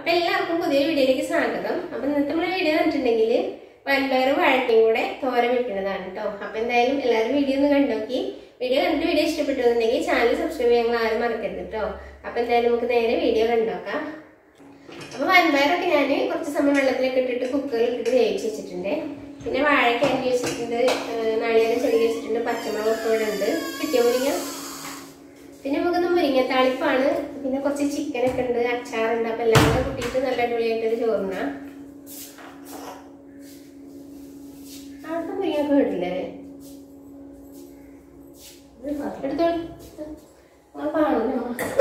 അപ്പൊ എല്ലാവർക്കും പുതിയ വീഡിയോയിലേക്ക് സ്വാഗതം അപ്പൊ ഇന്നത്തെ നമ്മുടെ വീഡിയോ കണ്ടിട്ടുണ്ടെങ്കിൽ വൻപയറും വാഴക്കയും കൂടെ തോരൻ വെക്കുന്നതാണ് കേട്ടോ അപ്പൊ എന്തായാലും എല്ലാവരും വീഡിയോ ഒന്ന് കണ്ടോക്കി വീഡിയോ കണ്ടിട്ട് വീഡിയോ ഇഷ്ടപ്പെട്ടുണ്ടെങ്കിൽ ചാനൽ സബ്സ്ക്രൈബ് ചെയ്യാൻ നിങ്ങൾ ആരും മറക്കരുത് കേട്ടോ അപ്പൊ എന്തായാലും നമുക്ക് നേരെ വീഡിയോ കണ്ടോക്കാം അപ്പൊ വൻപയറൊക്കെ ഞാൻ കുറച്ച് സമയം വെള്ളത്തിലൊക്കെ ഇട്ടിട്ട് കുക്കറിൽ ഇട്ടിട്ട് വേവിച്ച് വെച്ചിട്ടുണ്ട് പിന്നെ വാഴയ്ക്ക് അരിഞ്ഞ് വെച്ചിട്ടുണ്ട് ഏഹ് നാളികേരം ചെടി വെച്ചിട്ടുണ്ട് പച്ചമുളകൊക്കെ ഇവിടെ ഉണ്ട് കിട്ടിയ മുരിങ്ങ പിന്നെ നമുക്കൊന്ന് മുരിങ്ങ താളിപ്പാണ് പിന്നെ കുറച്ച് ചിക്കനൊക്കെ ഉണ്ട് അച്ചാറുണ്ട് അപ്പൊ എല്ലാം കൂടെ കൂട്ടിയിട്ട് നല്ല അടിപൊളിയായിട്ടൊരു ചോറിന അവിടുത്തെ മുരിങ്ങയൊക്കെ കിട്ടില്ലേ എടുത്തോളൂ ആ കാണുന്നു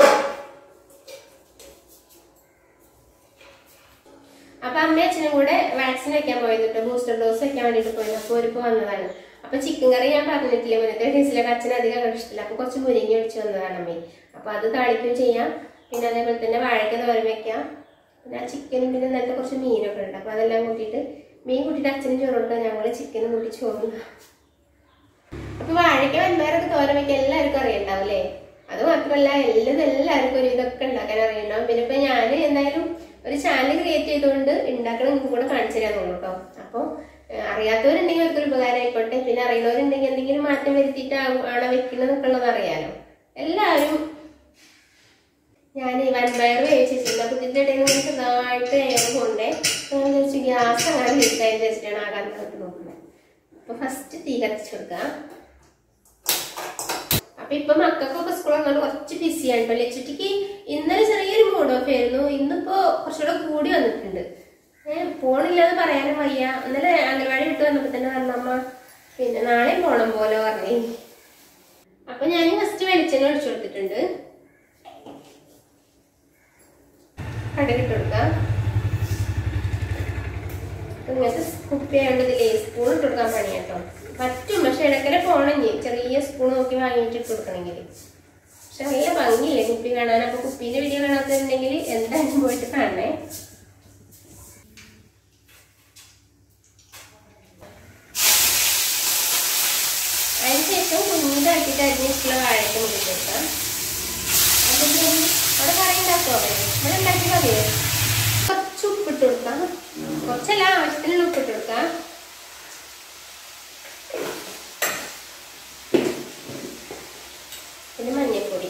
അപ്പൊ അമ്മയും അച്ഛനും കൂടെ വാക്സിൻ വെക്കാൻ പോയത് കേട്ടോ ബൂസ്റ്റർ ഡോസ് വെക്കാൻ വേണ്ടിട്ട് പോയത് അപ്പൊ ഒരുപ്പ് വന്നതാണ് അപ്പൊ ചിക്കൻ കറി ഞാൻ പറഞ്ഞിട്ടില്ല മുന്നത്തെ ടേസ്റ്റിലൊക്കെ അച്ഛൻ അധികം ഇഷ്ടമില്ല അപ്പൊ കുറച്ച് മുരിങ്ങ ഒഴിച്ച് വന്നതാണ് അമ്മേ അപ്പൊ അത് താളിക്കുകയും ചെയ്യാം പിന്നെ അതേപോലെ തന്നെ വാഴയ്ക്ക തോരൻ വെക്കാം പിന്നെ ആ ചിക്കനും പിന്നെ നേരത്തെ കുറച്ച് മീനൊക്കെ ഉണ്ട് അപ്പൊ അതെല്ലാം കൂട്ടിയിട്ട് മീൻ കൂട്ടിയിട്ട് അച്ഛനും ചോറ് കൊടുക്കാം ഞങ്ങള് ചിക്കനും കൂട്ടി ചോറും അപ്പൊ വാഴയ്ക്ക വൻപയറൊക്കെ തോരൻ വെക്കാൻ എല്ലാവർക്കും അറിയണ്ടാവില്ലേ അത് മാത്രമല്ല എല്ലാം എല്ലാവർക്കും ഒരു ഇതൊക്കെ ഉണ്ടാക്കാൻ അറിയണ്ടാവും പിന്നെ ഇപ്പൊ ഞാൻ എന്തായാലും ഒരു ചാനൽ ക്രിയേറ്റ് ചെയ്തുകൊണ്ട് ഉണ്ടാക്കണം നിങ്ങൾക്ക് കൂടെ കാണിച്ചു തരാൻ തോന്നുന്നു കേട്ടോ അപ്പോൾ അറിയാത്തവരുണ്ടെങ്കിൽ അവർക്കൊരു ഉപകാരം ആയിക്കോട്ടെ പിന്നെ അറിയുന്നവരുണ്ടെങ്കിൽ എന്തെങ്കിലും മാറ്റം വരുത്തിയിട്ട് ആണ് വെക്കുന്നതൊക്കെ ഉള്ളത് അറിയാലോ എല്ലാവരും ഞാൻ വൻപയർ വേവിച്ചിട്ടില്ല അപ്പൊ ഇതിന്റെ ഇടയിൽ നിന്ന് ചെറുതായിട്ട് എയർ കൊണ്ടേ ഞാൻ വിചാരിച്ചു ഗ്യാസ് അങ്ങനെ ലീക്കായി വിചാരിച്ചിട്ടാണ് ആ കണ്ടൊക്കെ നോക്കുന്നത് അപ്പൊ ഫസ്റ്റ് തീ കത്തിച്ചു കൊടുക്കാം അപ്പൊ ഇപ്പൊ മക്കൾക്കൊക്കെ സ്കൂൾ വന്നാൽ കുറച്ച് ബിസിയാണ് ഇപ്പൊ ലച്ചുട്ടിക്ക് ഇന്നലെ ചെറിയൊരു മൂഡ് ഓഫ് ആയിരുന്നു ഇന്നിപ്പോ കുറച്ചുകൂടെ കൂടി വന്നിട്ടുണ്ട് ഏഹ് പോണില്ലാന്ന് പറയാനും വയ്യ ഇന്നലെ അംഗൻവാടി വിട്ട് വന്നപ്പോ തന്നെ പറഞ്ഞു അമ്മ പിന്നെ നാളെ പോണം പോലെ പറഞ്ഞേ അപ്പൊ ഞാൻ ഫസ്റ്റ് വെളിച്ചെണ്ണ ഒഴിച്ചു കൊടുത്തിട്ടുണ്ട് കടുകിട്ട് കൊടുക്കാം ഇങ്ങനത്തെ കുപ്പി ആയതുകൊണ്ട് ഇതിലേ സ്പൂൺ ഇട്ട് കൊടുക്കാൻ പണി കേട്ടോ പറ്റും പക്ഷെ ഇടയ്ക്കലെ പോണെങ്കിൽ ചെറിയ സ്പൂൺ നോക്കി വാങ്ങിയിട്ട് ഇട്ട് കൊടുക്കണമെങ്കിൽ പക്ഷെ നല്ല ഭംഗിയില്ലേ കുപ്പി കാണാൻ അപ്പൊ കുപ്പീന്റെ വീഡിയോ കാണാത്തുണ്ടെങ്കിൽ എന്തായാലും പോയിട്ട് കാണണേ അതിനുശേഷം കുഞ്ഞിതാക്കിയിട്ട് അരിഞ്ഞിട്ടുള്ള വാഴയ്ക്ക മുറിച്ച് കൊടുക്കാം അപ്പൊ ഇത് അവിടെ കറി ഉണ്ടാക്കുമോ ഇവിടെ ഉണ്ടാക്കി മതിയോ കുറച്ച് ഉപ്പിട്ട് കൊടുക്കാം കുറച്ചല്ല ആവശ്യത്തിനുള്ള ഉപ്പിട്ട് കൊടുക്കാം പിന്നെ മഞ്ഞൾപ്പൊടി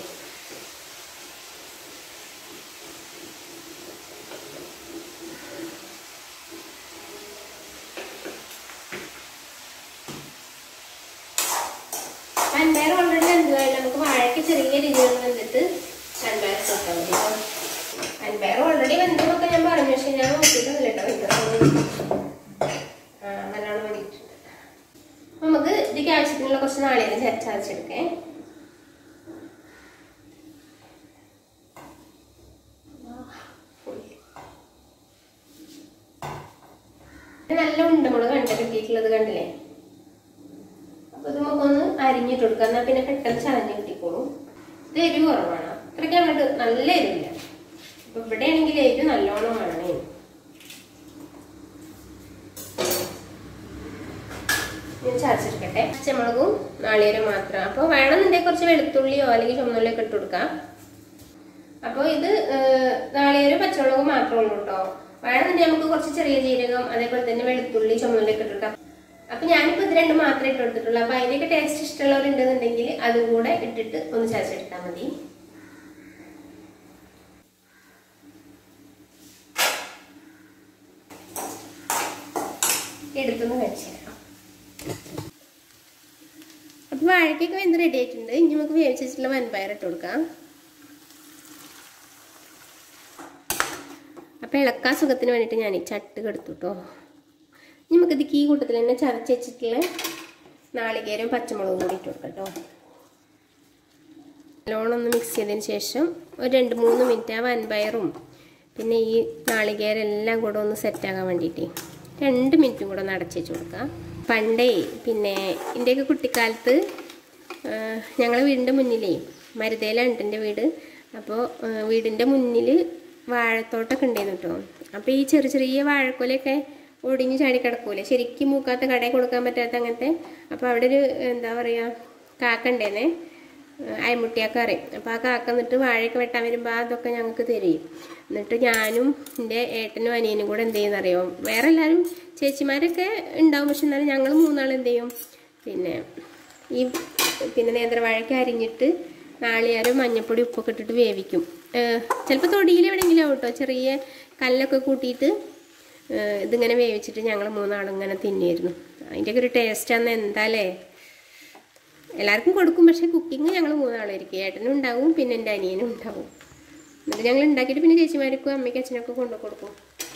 വൻപയർ ഓൾറെഡി എന്തുവായാലും നമുക്ക് വാഴയ്ക്ക് ചെറിയ രീതിയിൽ വെന്തിട്ട് വൻപയർ കൊടുക്കാൻ മതി കേട്ടോ വൻപയർ ഓൾറെഡി വെന്തതൊക്കെ ഞാൻ പറഞ്ഞു പക്ഷെ ഞാൻ നോക്കിയിട്ടൊന്നുമില്ല കേട്ടോ വെന്തത് ആ നല്ലോണം വേണ്ടിയിട്ടുണ്ട് നമുക്ക് ഇതിക്ക് ആവശ്യത്തിനുള്ള കുറച്ച് നാളികേരം ചതച്ചെടുക്കേ നല്ല ഉണ്ടമുളക് കണ്ട കിട്ടിയിട്ടുള്ളത് കണ്ടില്ലേ അപ്പൊ ഇത് നമുക്കൊന്ന് അരിഞ്ഞിട്ട് കൊടുക്കാം എന്നാൽ പിന്നെ പെട്ടെന്ന് ചതഞ്ഞ് കിട്ടിക്കോളും ഇത് എരിവ് കുറവാണ് അത്രയ്ക്ക് അങ്ങോട്ട് നല്ല എരിവില്ല അപ്പൊ ഇവിടെ ആണെങ്കിൽ എരിവ് നല്ലോണം വേണേ ഞാൻ ചതച്ചെടുക്കട്ടെ പച്ചമുളകും നാളികേരം മാത്രം അപ്പോൾ വേണമെന്നുണ്ടെങ്കിൽ കുറച്ച് വെളുത്തുള്ളിയോ അല്ലെങ്കിൽ ചുമന്നുള്ളിയോ ഒക്കെ ഇട്ട് കൊടുക്കാം അപ്പോൾ ഇത് നാളികേരം പച്ചമുളകും മാത്രമേ ഉള്ളൂ കേട്ടോ വേണമെന്നുണ്ടെങ്കിൽ നമുക്ക് കുറച്ച് ചെറിയ ജീരകം അതേപോലെ തന്നെ വെളുത്തുള്ളി ചുമന്നുള്ളി ഒക്കെ ഇട്ടിട്ട് അപ്പൊ ഞാനിപ്പോ ഇത് രണ്ട് മാത്രമേ ഇട്ട് കൊടുത്തിട്ടുള്ളൂ അപ്പൊ അതിന്റെയൊക്കെ ടേസ്റ്റ് ഇഷ്ടമുള്ളവരുണ്ടെന്നുണ്ടെങ്കിൽ അതും കൂടെ ഇട്ടിട്ട് ഒന്ന് ചതച്ചെടുത്താൽ മതി എടുത്തൊന്ന് കഴിച്ചേക്കാം അപ്പൊ വാഴക്കൊക്കെ വെന്ത് റെഡി ആയിട്ടുണ്ട് ഇനി നമുക്ക് വേവിച്ച് വെച്ചിട്ടുള്ള വൻപയർ ഇട്ട് കൊടുക്കാം അപ്പൊ ഇളക്കാൻ സുഖത്തിന് വേണ്ടിയിട്ട് ഞാൻ ഈ ചട്ട് കെടുത്തു കേട്ടോ നമുക്കിത് ഈ കൂട്ടത്തിൽ തന്നെ ചതച്ച് വെച്ചിട്ടുള്ള നാളികേരം പച്ചമുളകും കൂടി ഇട്ട് കൊടുക്കാം കേട്ടോ നല്ലോണം ഒന്ന് മിക്സ് ചെയ്തതിന് ശേഷം ഒരു രണ്ട് മൂന്ന് മിനിറ്റ് ആ വൻപയറും പിന്നെ ഈ നാളികേരം എല്ലാം കൂടെ ഒന്ന് സെറ്റാകാൻ വേണ്ടിയിട്ട് രണ്ട് മിനിറ്റും കൂടെ ഒന്ന് അടച്ച് വെച്ച് കൊടുക്കാം പണ്ടേ പിന്നെ എൻ്റെയൊക്കെ കുട്ടിക്കാലത്ത് ഞങ്ങളെ വീടിൻ്റെ മുന്നിലേ മരുതയിലാണ് എൻ്റെ വീട് അപ്പോൾ വീടിൻ്റെ മുന്നിൽ വാഴത്തോട്ടമൊക്കെ ഉണ്ടായിരുന്നു കേട്ടോ അപ്പോൾ ഈ ചെറിയ ചെറിയ വാഴക്കൊലയൊക്കെ ഒടിഞ്ഞ് ചാടി കിടക്കൂലേ ശരിക്കും മൂക്കാത്ത കടയിൽ കൊടുക്കാൻ പറ്റാത്ത അങ്ങനത്തെ അപ്പോൾ അവിടെ ഒരു എന്താ പറയുക കാക്ക ഉണ്ടേനെ അയമുട്ടിയ കറി അപ്പോൾ ആ കാക്ക എന്നിട്ട് വാഴയൊക്കെ വെട്ടാൻ വരുമ്പോൾ അതൊക്കെ ഞങ്ങൾക്ക് തരും എന്നിട്ട് ഞാനും എൻ്റെ ഏട്ടനും അനിയനും കൂടെ എന്ത് ചെയ്യുന്നറിയോ വേറെ എല്ലാവരും ചേച്ചിമാരൊക്കെ ഉണ്ടാവും പക്ഷെ എന്നാലും ഞങ്ങൾ മൂന്നാൾ എന്ത് ചെയ്യും പിന്നെ ഈ പിന്നെ നേന്ത്രവാഴയ്ക്ക് അരിഞ്ഞിട്ട് നാളികേരം മഞ്ഞപ്പൊടി ഉപ്പൊക്കെ ഇട്ടിട്ട് വേവിക്കും ചിലപ്പോൾ തൊടിയിൽ എവിടെയെങ്കിലും ആവും കേട്ടോ ചെറിയ കല്ലൊക്കെ കൂട്ടിയിട്ട് ഏഹ് ഇതിങ്ങനെ വേവിച്ചിട്ട് ഞങ്ങൾ മൂന്നാളും ഇങ്ങനെ തിന്നിയിരുന്നു അതിൻ്റെയൊക്കെ ഒരു ടേസ്റ്റ് അന്ന് എന്താല്ലേ എല്ലാവർക്കും കൊടുക്കും പക്ഷേ കുക്കിംഗ് ഞങ്ങൾ മൂന്നാളായിരിക്കും ഏട്ടനും ഉണ്ടാവും പിന്നെ എൻ്റെ അനിയനും ഉണ്ടാവും എന്നിട്ട് ഞങ്ങൾ ഉണ്ടാക്കിയിട്ട് പിന്നെ ചേച്ചിമാർക്കും അമ്മയ്ക്കും അച്ഛനൊക്കെ കൊണ്ടു കൊടുക്കും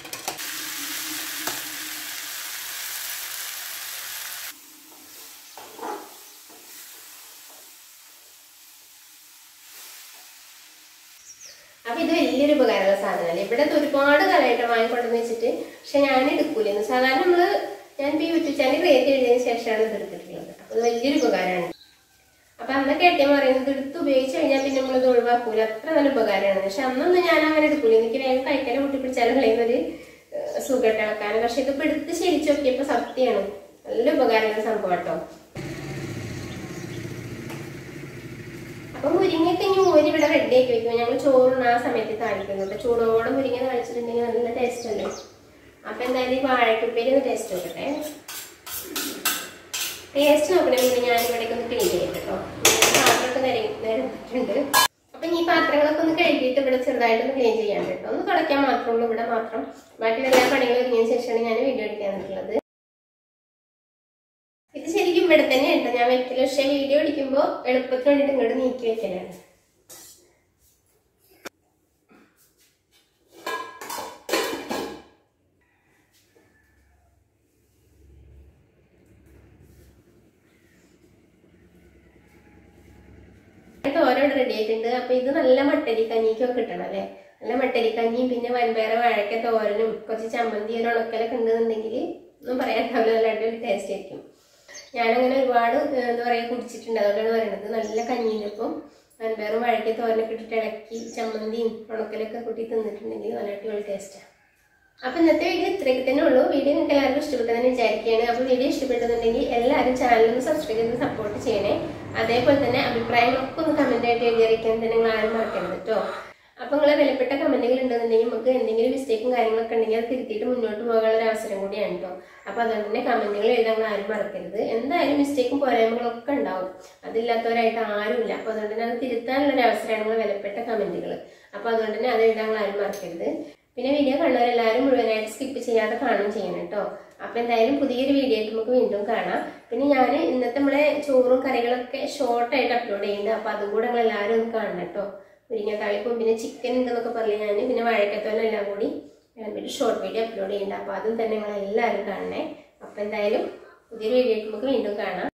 അപ്പൊ ഇത് വലിയൊരു ഉപകാരമുള്ള സാധനമല്ലേ ഇവിടെ ഇത് ഒരുപാട് കാലമായിട്ട് വാങ്ങിക്കൊണ്ടെന്ന് വെച്ചിട്ട് പക്ഷെ ഞാൻ എടുക്കൂലെന്ന് സാധാരണ നമ്മള് ഞാൻ ഇപ്പൊ യൂട്യൂബ് ചാനൽ ക്രിയേറ്റ് ചെയ്തതിന് ശേഷമാണ് ഇത് എടുത്തിട്ടുള്ളത് അപ്പൊ ഇത് വലിയൊരു ഉപകാരമാണ് അപ്പൊ അന്നൊക്കെ ഏട്ടൻ പറയുന്നത് എടുത്ത് ഉപയോഗിച്ച് കഴിഞ്ഞാൽ പിന്നെ നമ്മൾ ഇത് ഒഴിവാക്കൂല അത്ര നല്ല ഉപകാരമാണ് പക്ഷെ അന്നൊന്നും ഞാൻ അങ്ങനെ എടുക്കൂല എനിക്ക് വേഗം കഴിക്കാൻ കൂട്ടിപ്പിടിച്ചാലും കളയുന്ന ഒരു സുഖമായിട്ട് ഇളക്കാൻ പക്ഷെ ഇതിപ്പോ എടുത്ത് ശരിച്ചു നോക്കിയപ്പോ സത്യമാണ് നല്ല ഉപകാരമുള്ള സംഭവം കേട്ടോ അപ്പൊ മുരിങ്ങയൊക്കെ ഇനി മോര് ഇവിടെ റെഡി ആക്കി വെക്കും ഞങ്ങൾ ചോറിന് ആ സമയത്ത് താളിക്കുന്നുണ്ട് ചൂടോടെ മുരിങ്ങ താളിച്ചിട്ടുണ്ടെങ്കിൽ നല്ല ടേസ്റ്റ് അല്ലേ അപ്പൊ എന്തായാലും ഈ വാഴക്കുപ്പേരി ഒന്ന് ടേസ്റ്റ് നോക്കട്ടെ ടേസ്റ്റ് നോക്കണേ പിന്നെ ഞാൻ ഇവിടേക്ക് ഒന്ന് ക്ലീൻ ചെയ്യട്ടെ കേട്ടോ പാത്രമൊക്കെ നിരത്തിട്ടുണ്ട് അപ്പൊ ഈ പാത്രങ്ങളൊക്കെ ഒന്ന് കഴുകിയിട്ട് ഇവിടെ ചെറുതായിട്ടൊന്ന് ക്ലീൻ ചെയ്യാൻ കേട്ടോ ഒന്ന് തുടയ്ക്കാൻ മാത്രമേ ഉള്ളൂ ഇവിടെ മാത്രം ബാക്കി എല്ലാ പണികളും ഒരുങ്ങിയതിന് ശേഷമാണ് ഞാൻ വീഡിയോ എടുക്കാൻ നിൽക്കുന്നത് ഇത് ശരിക്കും ഇവിടെ തന്നെ കേട്ടോ ഞാൻ വെക്കല് പക്ഷെ വീഡിയോ എടുക്കുമ്പോൾ എളുപ്പത്തിന് വേണ്ടിയിട്ട് ഇങ്ങോട്ട് നീക്കി വെക്കലാണ് തോരൻ റെഡി ആയിട്ടുണ്ട് അപ്പൊ ഇത് നല്ല മട്ടരി കഞ്ഞിക്കൊക്കെ കിട്ടണം അല്ലെ നല്ല മട്ടരി കഞ്ഞിയും പിന്നെ വൻപയർ വാഴക്ക തോരനും കുറച്ച് ചമ്മന്തി ഒരു ഉണക്കലൊക്കെ ഉണ്ടെന്നുണ്ടെങ്കിൽ ഒന്നും പറയാണ്ടാവില്ല നല്ല അടിപൊളി ടേസ്റ്റ് ആയിരിക്കും ഞാനങ്ങനെ ഒരുപാട് ഏഹ്, എന്താ പറയാ കുടിച്ചിട്ടുണ്ട് അതുകൊണ്ടാണ് പറയുന്നത് നല്ല കഞ്ഞിയിലൊപ്പം വൻപയറും വാഴക്ക തോരനൊക്കെ ഇട്ടിട്ട് ഇളക്കി ചമ്മന്തിയും ഉണക്കലൊക്കെ കൂട്ടി തിന്നിട്ടുണ്ടെങ്കിൽ നല്ല അടിപൊളി ടേസ്റ്റാണ് അപ്പൊ ഇന്നത്തെ വീഡിയോ ഇത്രയൊക്കെ തന്നെ ഉള്ളൂ വീഡിയോ നിങ്ങൾക്ക് എല്ലാവർക്കും ഇഷ്ടപ്പെട്ടതെന്ന് വിചാരിക്കുകയാണ് അപ്പൊ വീഡിയോ ഇഷ്ടപ്പെട്ടെന്നുണ്ടെങ്കിൽ എല്ലാവരും ചാനൽ ഒന്ന് സബ്സ്ക്രൈബ് ചെയ്ത് സപ്പോർട്ട് ചെയ്യണേ അതേപോലെ തന്നെ അഭിപ്രായങ്ങളൊക്കെ ഒന്ന് കമന്റ് ആയിട്ട് എഴുതി അറിയിക്കാൻ തന്നെ നിങ്ങൾ ആരും മറക്കരുത് കേട്ടോ അപ്പൊ നിങ്ങളെ വിലപ്പെട്ട കമന്റുകൾ ഉണ്ടെന്നുണ്ടെങ്കിൽ നമുക്ക് എന്തെങ്കിലും മിസ്റ്റേക്കും കാര്യങ്ങളൊക്കെ ഉണ്ടെങ്കിൽ അത് തിരുത്തിയിട്ട് മുന്നോട്ട് പോകാനുള്ള ഒരു അവസരം കൂടിയാണ് കേട്ടോ അപ്പൊ അതുകൊണ്ട് തന്നെ കമന്റുകൾ എഴുതാൻ നിങ്ങൾ ആരും മറക്കരുത് എന്തായാലും മിസ്റ്റേക്കും പോരായ്മകളൊക്കെ ഉണ്ടാവും അതില്ലാത്തവരായിട്ട് ആരുമില്ല അപ്പൊ അതുകൊണ്ട് തന്നെ അത് തിരുത്താനുള്ള ഒരു അവസരമാണ് നിങ്ങൾ വിലപ്പെട്ട കമന്റുകൾ അപ്പൊ അതുകൊണ്ട് തന്നെ അത് എഴുതാൻ നിങ്ങൾ ആരും മറക്കരുത് പിന്നെ വീഡിയോ കണ്ടവരെല്ലാവരും മുഴുവനായിട്ട് സ്കിപ്പ് ചെയ്യാതെ കാണുകയും ചെയ്യണം കേട്ടോ അപ്പൊ എന്തായാലും പുതിയൊരു വീഡിയോ ആയിട്ട് നമുക്ക് വീണ്ടും കാണാം പിന്നെ ഞാൻ ഇന്നത്തെ നമ്മളെ ചോറും കറികളൊക്കെ ഷോർട്ടായിട്ട് അപ്ലോഡ് ചെയ്യുന്നുണ്ട് അപ്പൊ അതും കൂടെ നിങ്ങൾ എല്ലാവരും ഒന്ന് കാണണം കേട്ടോ മുരിങ്ങത്താളിപ്പും പിന്നെ ചിക്കൻ ഉണ്ടെന്നൊക്കെ പറഞ്ഞു ഞാൻ പിന്നെ വാഴക്കത്തോലും എല്ലാം കൂടി ഞാൻ ഒരു ഷോർട്ട് വീഡിയോ അപ്ലോഡ് ചെയ്യുന്നുണ്ട് അപ്പൊ അതും തന്നെ നിങ്ങൾ എല്ലാവരും കാണണേ അപ്പൊ എന്തായാലും പുതിയൊരു വീഡിയോ ആയിട്ട് നമുക്ക് വീണ്ടും കാണാം